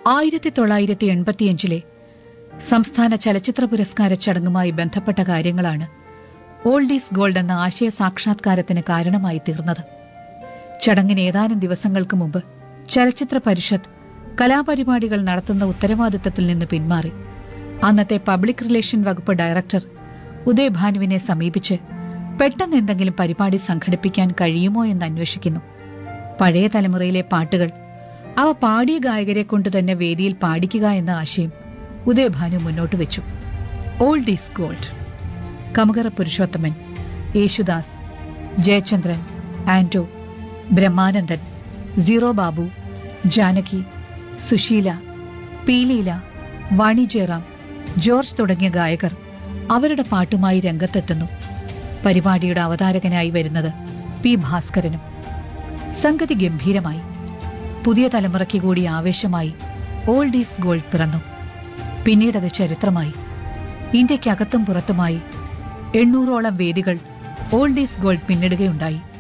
ആയിരത്തി തൊള്ളായിരത്തി എൺപത്തിയഞ്ചിലെ സംസ്ഥാന ചലച്ചിത്ര പുരസ്കാര ചടങ്ങുമായി ബന്ധപ്പെട്ട കാര്യങ്ങളാണ് ഓൾഡ് ഈസ് ഗോൾഡ് എന്ന ആശയ സാക്ഷാത്കാരത്തിന് കാരണമായി തീർന്നത് ചടങ്ങിന് ഏതാനും ദിവസങ്ങൾക്ക് മുമ്പ് ചലച്ചിത്ര പരിഷത്ത് കലാപരിപാടികൾ നടത്തുന്ന ഉത്തരവാദിത്തത്തിൽ നിന്ന് പിന്മാറി അന്നത്തെ പബ്ലിക് റിലേഷൻ വകുപ്പ് ഡയറക്ടർ ഉദയ് ഭാനുവിനെ സമീപിച്ച് പെട്ടെന്ന് എന്തെങ്കിലും പരിപാടി സംഘടിപ്പിക്കാൻ കഴിയുമോ എന്ന് അന്വേഷിക്കുന്നു പഴയ തലമുറയിലെ പാട്ടുകൾ അവ പാടിയ ഗായകരെ കൊണ്ട് തന്നെ വേദിയിൽ പാടിക്കുക എന്ന ആശയം ഉദയഭാനു മുന്നോട്ട് വെച്ചു old is gold Kamukara Purushothaman Yesudas Jayachandran Anto Brahmanandan Zero Babu Janaki Susheela P Leela Vani Jayaram George തുടങ്ങിയ ഗായകർ അവരുടെ പാട്ടുമായി രംഗത്തെത്തുന്നു പരിപാടിയുടെ അവതാരകനായി വരുന്നത് പി ഭാസ്കരനും സംഗതി ഗംഭീരമായി പുതിയ തലമുറയ്ക്ക് കൂടി ആവേശമായി ഓൾഡ് ഈസ് ഗോൾഡ് പിറന്നു പിന്നീടത് ചരിത്രമായി ഇന്ത്യക്കകത്തും പുറത്തുമായി എണ്ണൂറോളം വേദികൾ ഓൾഡ് ഈസ് ഗോൾഡ് പിന്നിടുകയുണ്ടായി